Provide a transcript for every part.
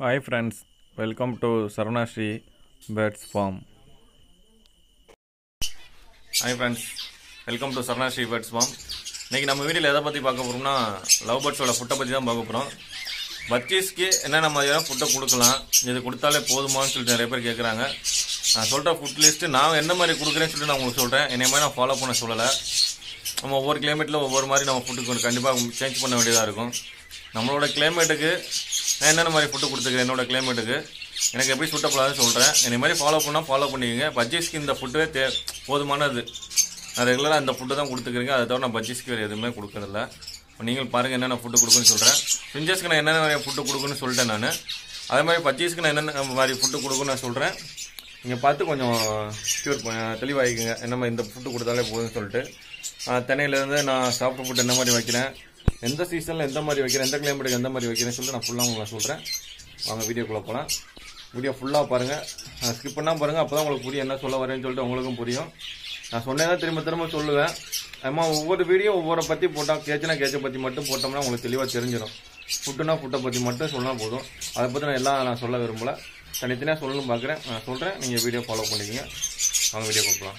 hi friends welcome to Saravanasri birds farm hi friends welcome to Saravanasri birds farm இன்றைக்கி நம்ம வீடியோவில் எதை பற்றி பார்க்க போகிறோம்னா லவ் பேர்ட்ஸோட ஃபுட்டை பற்றி தான் பார்க்க போகிறோம் பச்சீஸ்க்கு என்னென்ன மாதிரியான ஃபுட்டை கொடுக்கலாம் இது கொடுத்தாலே போதுமான்னு சொல்லிட்டு நிறைய பேர் கேட்குறாங்க நான் சொல்கிற ஃபுட் லிஸ்ட்டு நான் என்ன மாதிரி கொடுக்குறேன்னு சொல்லிட்டு நான் உங்களுக்கு சொல்கிறேன் என்னை மாதிரி நான் ஃபாலோ பண்ண சொல்லலை நம்ம ஒவ்வொரு கிளைமேட்டில் ஒவ்வொரு மாதிரி நம்ம ஃபுட்டுக்கு கண்டிப்பாக சேஞ்ச் பண்ண வேண்டியதாக இருக்கும் நம்மளோட கிளைமேட்டுக்கு நான் என்னென்ன மாதிரி ஃபுட்டு கொடுத்துருக்கேன் என்னோட கிளைமேட்டுக்கு எனக்கு எப்படி சூட்டப்படாதுன்னு சொல்கிறேன் என்னை மாதிரி ஃபாலோ பண்ணால் ஃபாலோ பண்ணிக்கோங்க பஜ்ஜிஸ்க்கு இந்த ஃபுட்டே தே போதுமானது நான் ரெகுலராக இந்த ஃபுட்டு தான் கொடுத்துக்கிறேங்க அதை தவிர நான் பஜ்ஜிஸ்க்கு வேறு எதுவுமே கொடுக்கறதில்ல இப்போ நீங்கள் பாருங்கள் என்னென்ன ஃபுட்டு கொடுக்குன்னு சொல்கிறேன் பிஞ்சஸ்க்கு நான் என்னென்ன மாதிரி ஃபுட்டு கொடுக்குன்னு சொல்லிட்டேன் நான் அதே மாதிரி பஜ்ஜிஸ்க்கு நான் என்னென்ன மாதிரி ஃபுட்டு கொடுக்குன்னு நான் சொல்கிறேன் நீங்கள் பார்த்து கொஞ்சம் க்யூர் தெளிவாகிக்குங்க என்ன மாதிரி இந்த ஃபுட்டு கொடுத்தாலே போதும்னு சொல்லிட்டு ஆஹ் தென்னையிலேருந்து நான் சாப்பிட்ட ஃபுட் என்ன மாதிரி வைக்கிறேன் எந்த சீசனில் எந்த மாதிரி வைக்கிறேன் எந்த கிளைமேட்டுக்கு எந்த மாதிரி வைக்கிறேன்னு சொல்லிட்டு நான் ஃபுல்லாக உங்களுக்கு சொல்கிறேன் வாங்க வீடியோக்குள்ளே போகலாம் வீடியோ ஃபுல்லாக பாருங்கள் ஸ்கிப் பண்ணால் பாருங்கள் அப்போ தான் உங்களுக்கு புரியும் என்ன சொல்ல வரேன்னு சொல்லிட்டு உங்களுக்கும் புரியும் நான் சொன்னேன் திரும்ப திரும்ப சொல்லுவேன் அம்மா ஒவ்வொரு வீடியோ ஒவ்வொரு பற்றி போட்டால் கேச்சுனா கேச்சை பற்றி மட்டும் போட்டோம்னா உங்களுக்கு தெளிவாக தெரிஞ்சிடும் ஃபுட்டுனா ஃபுட்டை பற்றி மட்டும் சொன்னால் போதும் அதை பற்றி நான் எல்லாம் நான் சொல்ல விரும்பல தனித்தனியாக சொல்லணும்னு பார்க்குறேன் நான் சொல்கிறேன் நீங்கள் வீடியோ ஃபாலோ பண்ணிக்கங்க வாங்க வீடியோ பார்க்கலாம்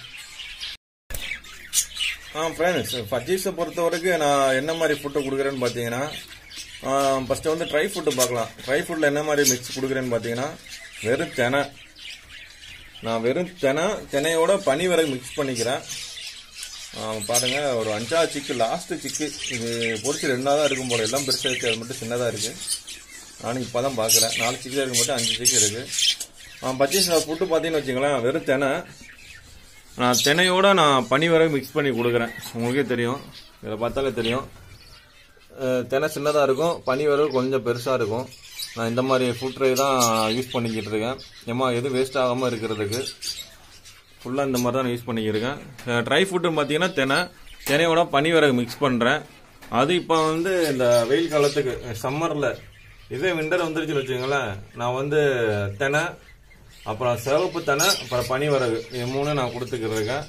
ஆ ஃப்ரெண்ட்ஸ் பஜ்ஜீஸை பொறுத்த வரைக்கும் நான் என்ன மாதிரி ஃபுட்டு கொடுக்குறேன்னு பார்த்தீங்கன்னா ஃபஸ்ட்டு வந்து ட்ரை ஃபுட்டு பார்க்கலாம் ட்ரை ஃபுட்டில் என்ன மாதிரி மிக்ஸ் கொடுக்குறேன்னு பார்த்தீங்கன்னா வெறும் தெனை நான் வெறும் தெனை தெனையோட பனி விறகு மிக்ஸ் பண்ணிக்கிறேன் ஆ, பாருங்க ஒரு அஞ்சாவது சிக்கு லாஸ்ட்டு சிக்கு இது பொறிச்சு ரெண்டாக தான் இருக்கும் போல எல்லாம் பெருசாக இருக்குது அது மட்டும் சின்னதாக இருக்குது நானும் இப்போ தான் பார்க்குறேன் நாலு சிக்கு தான் இருக்கும் மட்டும் அஞ்சு சிக்கு இருக்குது பச்சீஸ் ஃபுட்டு பார்த்தீங்கன்னு வச்சுங்களேன் வெறும் தெனை நான் தினையோட நான் பனி வரை மிக்ஸ் பண்ணி கொடுக்குறேன் உங்களுக்கே தெரியும் இதில் பார்த்தாலே தெரியும் அஹ் தினை சின்னதாக இருக்கும் பனி வரை கொஞ்சம் பெருசாக இருக்கும் நான் இந்த மாதிரி ஃபுட் ட்ரை தான் யூஸ் பண்ணிக்கிட்டு இருக்கேன் ஏமா எதுவும் வேஸ்ட் ஆகாமல் இருக்கிறதுக்கு ஃபுல்லாக இந்த மாதிரி தான் யூஸ் பண்ணிக்கிருக்கேன் ட்ரை ஃபுட்டுன்னு பார்த்தீங்கன்னா தினை தினையோட பனி விறகு மிக்ஸ் பண்ணுறேன் அது இப்போ வந்து இந்த வெயில் காலத்துக்கு சம்மரில் இதே விண்டர் வந்துருச்சுன்னு வச்சுங்களேன் நான் வந்து தினை அப்புறம் சிவப்பு தெனை அப்புறம் பனி வரகு இது மூணு நான் கொடுத்துக்கிருக்கேன்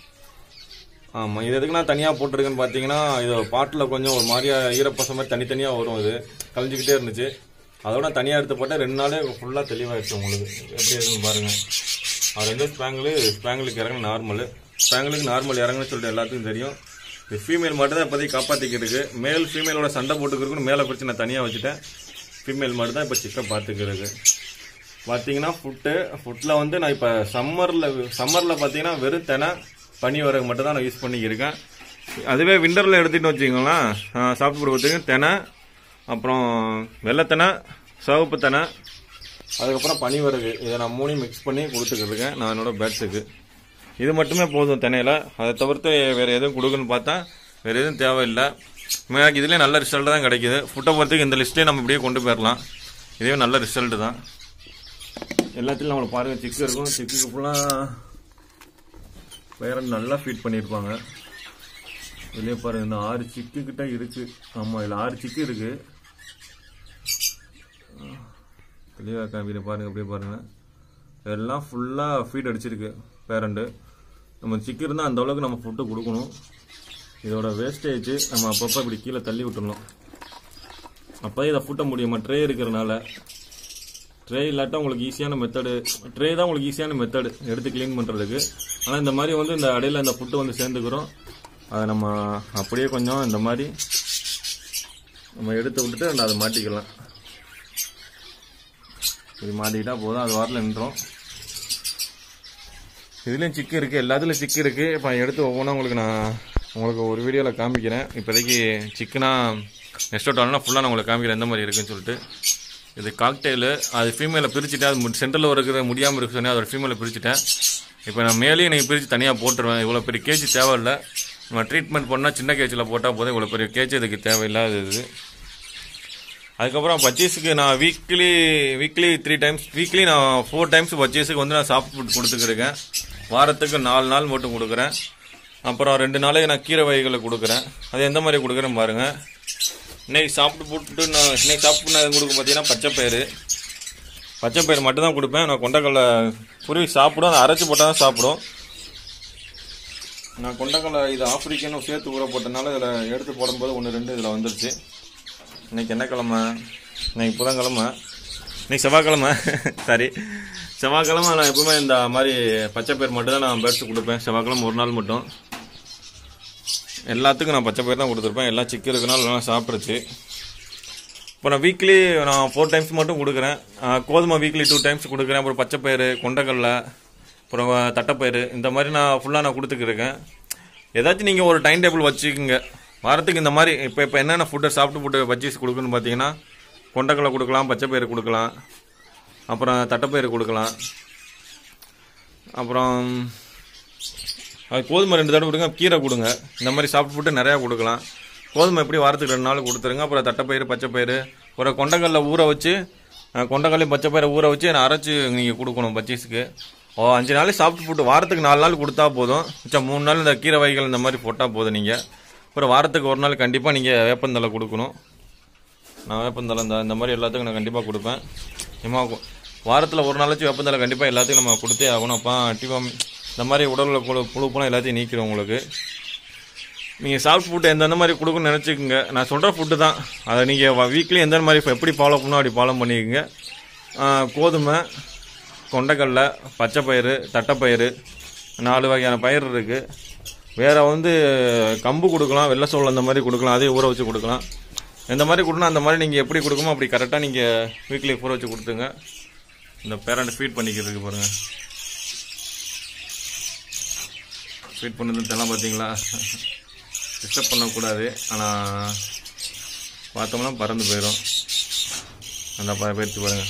ஆமாம் இது எதுக்கு நான் தனியாக போட்டிருக்கேன்னு பார்த்தீங்கன்னா இது பாட்டில் கொஞ்சம் ஒரு மாதிரியா ஈரப்பசம் மாதிரி தனித்தனியாக வரும் இது கலைஞ்சிக்கிட்டே இருந்துச்சு அதோட தனியாக எடுத்து போட்டால் ரெண்டு நாளே ஃபுல்லாக தெளிவாகிடுச்சு உங்களுக்கு எப்படி இருக்குன்னு பாருங்கள் அது ரெண்டு ஸ்பேங்கிள் ஸ்பேங்கிளுக்கு இறங்க நார்மலு ஸ்பேங்கிளுக்கு நார்மல் இறங்குன்னு சொல்லிட்டு எல்லாத்துக்கும் தெரியும் இது ஃபீமேல் மட்டும் தான் இப்போதைக்கு காப்பாற்றிக்கிட்டு இருக்கு மேல் ஃபீமேலோட சண்டை போட்டுக்கிறதுக்கு மேலே பிடிச்சி நான் தனியாக வச்சுட்டேன் ஃபீமேல் மட்டும் தான் இப்போ சிக்கன் பார்த்துக்கிறது பார்த்தீங்கன்னா ஃபுட்டு ஃபுட்டில் வந்து நான் இப்போ சம்மரில் சம்மரில் பார்த்தீங்கன்னா வெறும் தெனை பனி வரகு மட்டும் தான் நான் யூஸ் பண்ணிக்கிருக்கேன் அதுவே விண்டரில் எடுத்துகிட்டு வச்சிங்களேன் சாப்பிட்டு கொடுத்துங்க தெனை அப்புறம் வெள்ளைத்தனை சிவப்பு தெனை அதுக்கப்புறம் பனி வரகு இதை நான் மூணையும் மிக்ஸ் பண்ணி கொடுத்துக்கிருக்கேன் நான் என்னோட பேட்ஸுக்கு இது மட்டுமே போதும் தென்னையில் அதை தவிர்த்து வேறு எதுவும் கொடுக்குன்னு பார்த்தா வேறு எதுவும் தேவையில்லை எனக்கு இதுலேயே நல்ல ரிசல்ட் தான் கிடைக்குது ஃபுட்டை பொறுத்துக்கு இந்த லிஸ்ட்டே நம்ம இப்படியே கொண்டு போயிடலாம் இதே நல்ல ரிசல்ட் தான் எல்லாத்துலையும் நம்மளை பாருங்க சிக்கு இருக்கும் சிக்குக்கு ஃபுல்லாக வேற நல்லா ஃபீட் பண்ணியிருப்பாங்க இதுலேயே பாருங்க இந்த ஆறு சிக்கு கிட்ட இருக்கு ஆமாம் இதில் ஆறு சிக்கு இருக்கு தெளிவாக காமிக்கிற பாருங்க அப்படியே பாருங்க எல்லாம் ஃபுல்லாக ஃபீட் அடிச்சிருக்கு பேரண்டு நம்ம சிக்கு இருந்தால் அந்த அளவுக்கு நம்ம ஃபுட்டு கொடுக்கணும் இதோட வேஸ்டேஜ் நம்ம அப்பப்போ இப்படி கீழே தள்ளி விட்டுறணும் அப்போ இதை ஃபுட்ட முடியுமா ட்ரே இருக்கிறனால ட்ரே இல்லாட்டா உங்களுக்கு ஈஸியான மெத்தடு ட்ரே தான் உங்களுக்கு ஈஸியான மெத்தடு எடுத்து க்ளீன் பண்ணுறதுக்கு ஆனால் இந்த மாதிரி வந்து இந்த அடையில் இந்த ஃபுட்டு வந்து சேர்ந்துக்கிறோம் அதை நம்ம அப்படியே கொஞ்சம் இந்த மாதிரி நம்ம எடுத்து விட்டுட்டு அதை மாட்டிக்கலாம் இது மாட்டிக்கிட்டா போதும் அது வாரில் நின்றோம் இதுலேயும் சிக்கு இருக்குது எல்லாத்துலேயும் சிக்கு இருக்குது இப்போ எடுத்து ஒவ்வொன்றா உங்களுக்கு நான் உங்களுக்கு ஒரு வீடியோவில் காமிக்கிறேன் இப்போதைக்கு சிக்கனா நெக்ஸ்ட் அவுட் ஃபுல்லாக நான் உங்களுக்கு காமிக்கிறேன் எந்த மாதிரி இருக்குன்னு சொல்லிட்டு இது காக்டெயிலு அது ஃபீமேலை பிரிச்சுட்டேன் அது சென்டரில் இருக்கிற முடியாமல் இருக்கு சொன்னேன் அதோட ஃபீமேலை பிரிச்சுட்டேன் இப்போ நான் மேலேயும் நீங்கள் பிரித்து தனியாக போட்டுருவேன் இவ்வளோ பெரிய கேஜி தேவையில்லை நம்ம ட்ரீட்மெண்ட் பண்ணால் சின்ன கேஜில் போட்டால் போதும் இவ்வளோ பெரிய கேஜி இதுக்கு தேவையில்லாத இது அதுக்கப்புறம் பர்ச்சேஸுக்கு நான் weekly weekly three times weekly நான் ஃபோர் டைம்ஸ் பர்ச்சேஸுக்கு வந்து நான் சாப்பிட் ஃபுட் கொடுத்துக்கிருக்கேன் வாரத்துக்கு நாலு நாள் மட்டும் கொடுக்குறேன் அப்புறம் ரெண்டு நாளைக்கு நான் கீரை வகைகளை கொடுக்குறேன் அது எந்த மாதிரி கொடுக்குறேன்னு பாருங்கள் இன்னைக்கு சாப்பிட்டு போட்டு நான் இன்னைக்கு சாப்பிட்டு நான் கொடுக்க பார்த்தீங்கன்னா பச்சை பயிறு பச்சை பயிறு மட்டும் தான் கொடுப்பேன் நான் கொண்டக்கடலை குருவி சாப்பிடும் அதை அரைச்சி போட்டால் தான் சாப்பிடும் நான் கொண்டக்கடலை இது ஆப்பிரிக்கன்னு சேர்த்து ஊற போட்டனால இதில் எடுத்து போடும்போது ஒன்று ரெண்டு இதில் வந்துருச்சு இன்னைக்கு என்ன கிழமை இன்னைக்கு புதன்கிழமை இன்னைக்கு செவ்வாய்க்கிழமை சாரி செவ்வாய்க்கிழமை நான் எப்பவுமே இந்த மாதிரி பச்சை பயிர் மட்டும் தான் நான் பேர்ட்ஸ் கொடுப்பேன் செவ்வாய்க்கிழமை ஒரு நாள் மட்டும் எல்லாத்துக்கும் நான் பச்சை பயிர் தான் கொடுத்துருப்பேன் எல்லாம் சிக்கு இருக்குனால எல்லாம் சாப்பிட்ருச்சு இப்போ நான் வீக்லி நான் ஃபோர் டைம்ஸ் மட்டும் கொடுக்குறேன் ஆஹ் கோதுமை வீக்லி டூ டைம்ஸ் கொடுக்குறேன் அப்புறம் பச்சை பயிறு கொண்டக்கடலை அப்புறம் தட்டைப்பயிறு இந்த மாதிரி நான் ஃபுல்லாக நான் கொடுத்துக்கிருக்கேன் ஏதாச்சும் நீங்கள் ஒரு டைம் டேபிள் வச்சுக்கோங்க வாரத்துக்கு இந்த மாதிரி இப்போ இப்போ என்னென்ன ஃபுட்டை சாப்பிட்டு ஃபுட்டு பஜ்ஜீஸ் கொடுக்குன்னு பார்த்தீங்கன்னா கொண்டக்கடலை கொடுக்கலாம் பச்சை பயிறு கொடுக்கலாம் அப்புறம் தட்டைப்பயிறு கொடுக்கலாம் அப்புறம் அது கோதுமை ரெண்டு தடவை கொடுங்க கீரை கொடுங்க இந்த மாதிரி சாப்பிட்டு போட்டு நிறையா கொடுக்கலாம் கோதுமை எப்படி வாரத்துக்கு ரெண்டு நாள் கொடுத்துருங்க அப்புறம் தட்டைப்பயிறு பச்சைப்பயிறு ஒரு கொண்டக்கல்ல ஊற வச்சு அஹ், கொண்டக்கல்லையும் பச்சைப்பயிரை ஊற வச்சு நான் அரைச்சி நீங்கள் கொடுக்கணும் பச்சீஸுக்கு ஓ அஞ்சு நாள் சாப்பிட்டு போட்டு வாரத்துக்கு நாலு நாள் கொடுத்தா போதும் மிச்சம் மூணு நாள் இந்த கீரை வகைகள் இந்த மாதிரி போட்டால் போதும் நீங்கள் அப்புறம் வாரத்துக்கு ஒரு நாள் கண்டிப்பாக நீங்கள் வேப்பந்தலை கொடுக்கணும் நான் வேப்பந்தலை இந்த இந்த மாதிரி எல்லாத்துக்கும் நான் கண்டிப்பாக கொடுப்பேன் ஏமா வாரத்தில் ஒரு நாளாச்சும் வேப்பந்தலை கண்டிப்பாக எல்லாத்துக்கும் நம்ம கொடுத்தே ஆகணும் அப்போ டிவம் இந்த மாதிரி உடலில் புழு புழுப்பெல்லாம் எல்லாத்தையும் நீக்கிறோம் உங்களுக்கு நீங்கள் சாஃப்ட் ஃபுட்டு எந்தெந்த மாதிரி கொடுக்கணும்னு நினச்சிக்கோங்க நான் சொல்கிற ஃபுட்டு தான் அதை நீங்கள் வீக்லி எந்த மாதிரி எப்படி ஃபாலோ பண்ணணும் அப்படி ஃபாலோ பண்ணிக்கோங்க ஆஹ் கோதுமை கொண்டக்கடலை பச்சை பயிறு தட்டைப்பயிறு நாலு வகையான பயிர் இருக்குது வேறு வந்து கம்பு கொடுக்கலாம் வெள்ளை சோளம் அந்த மாதிரி கொடுக்கலாம் அதையும் ஊற வச்சு கொடுக்கலாம் எந்த மாதிரி கொடுக்கணும் அந்த மாதிரி நீங்கள் எப்படி கொடுக்குமோ அப்படி கரெக்டாக நீங்கள் வீக்லி ஊற வச்சு கொடுத்துங்க இந்த பேரண்ட் ஃபீட் பண்ணிக்கிறதுக்கு பாருங்கள் ஃபீட் பண்ணதுலாம் பார்த்தீங்களா டிஸ்டர்ப் பண்ணக்கூடாது ஆனால் பார்த்தோம்னா பறந்து போயிடும் அந்த ப போயிடுச்சு பாருங்க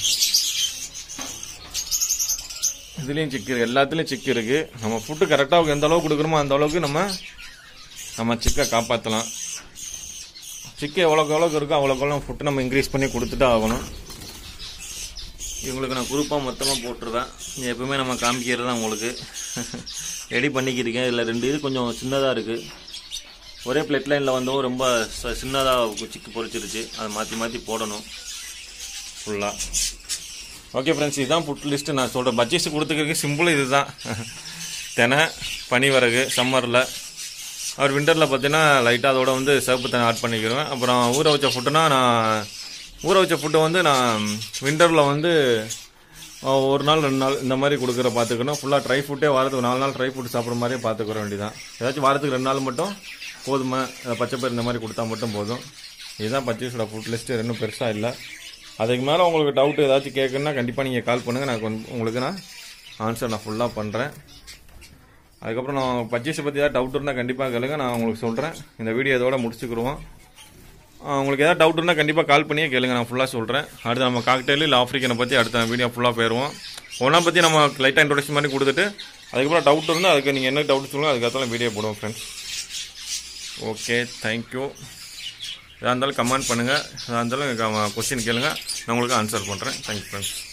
இதுலேயும் சிக்கு இருக்கு எல்லாத்துலேயும் சிக்கு இருக்கு நம்ம ஃபுட்டு கரெக்டாக எந்த அளவுக்கு கொடுக்குறோமோ அந்த அளவுக்கு நம்ம நம்ம சிக்கை காப்பாற்றலாம் சிக்கு எவ்வளோக்கு எவ்வளோக்கு இருக்கோ அவ்வளோக்கு எவ்வளோ ஃபுட்டு நம்ம இன்க்ரீஸ் பண்ணி கொடுத்துட்டு ஆகணும் இவங்களுக்கு நான் குரூப்பாக மொத்தமாக போட்டுருவேன் எப்பவுமே நம்ம காமிக்கிறது தான் உங்களுக்கு ரெடி பண்ணிக்கிருக்கேன் இதில் ரெண்டு இது கொஞ்சம் சின்னதாக இருக்குது ஒரே பிளேட் லைனில் வந்தவும் ரொம்ப சின்னதாக சிக்கு பொரிச்சிருச்சு அதை மாற்றி மாற்றி போடணும் ஃபுல்லாக ஓகே ஃப்ரெண்ட்ஸ் இதுதான் ஃபுட் லிஸ்ட்டு நான் சொல்கிறேன் பட்ஜெட்ஸ் கொடுத்துக்கிறதுக்கு சிம்பிள் இதுதான் தெனை பனிவரகு சம்மரில் அவர் விண்டரில் பார்த்தீங்கன்னா லைட்டாக அதோட வந்து சிவப்பு தண்ணி ஆட் பண்ணிக்கிடுவேன் அப்புறம் ஊற வச்ச ஃபுட்டுனா நான் ஊற வச்ச ஃபுட்டை வந்து நான் விண்டரில் வந்து அஹ், ஒரு நாள் ரெண்டு நாள் இந்த மாதிரி கொடுக்குற பார்த்துக்கணும் ஃபுல்லாக ட்ரை ஃபுட்டே வாரத்துக்கு நாலு நாள் ட்ரை ஃபுட் சாப்பிட்ற மாதிரியே பார்த்துக்கிற வேண்டியதான் ஏதாச்சும் வாரத்துக்கு ரெண்டு நாள் மட்டும் கோதுமை அஹ், பச்சைப்பயிறு இந்த மாதிரி கொடுத்தா மட்டும் போதும் இதுதான் பச்சீஸோட ஃபுட் லிஸ்ட்டு இன்னும் பெருசாக இல்லை அதுக்கு மேலே உங்களுக்கு டவுட் ஏதாச்சும் கேட்குன்னா கண்டிப்பாக நீங்கள் கால் பண்ணுங்கள் நான் கொஞ்சம் உங்களுக்கு நான் ஆன்சர் நான் ஃபுல்லாக பண்ணுறேன் அதுக்கப்புறம் நான் பர்ச்சேஸை பற்றி ஏதாவது டவுட் இருந்தால் கண்டிப்பாக கேளுங்க நான் உங்களுக்கு சொல்கிறேன் இந்த வீடியோ இதோட முடிச்சுக்கிருவோம் ஆ, உங்களுக்கு ஏதாவது டவுட் இருந்தால் கண்டிப்பாக கால் பண்ணியே கேளுங்க நான் ஃபுல்லாக சொல்கிறேன் அடுத்து நம்ம காக்டெயில் இல்லை ஆஃப்ரிக்கனை பற்றி அடுத்த வீடியோ ஃபுல்லாக போயிடுவோம் ஒன்றா பற்றி நம்ம லைட்டாக இன்ட்ரோடக்ஷன் மாதிரி கொடுத்துட்டு அதுக்கப்புறம் டவுட் இருந்தால் அதுக்கு நீங்கள் என்ன டவுட் சொல்லுங்கள் அதுக்கப்புறம் வீடியோ போடுவோம் ஃப்ரெண்ட்ஸ் ஓகே தேங்க்யூ எதாக இருந்தாலும் கமெண்ட் பண்ணுங்கள் எதாக இருந்தாலும் கொஸ்டின் கேளுங்க நான் உங்களுக்கு ஆன்சர் பண்ணுறேன் தேங்க்யூ ஃப்ரெண்ட்ஸ்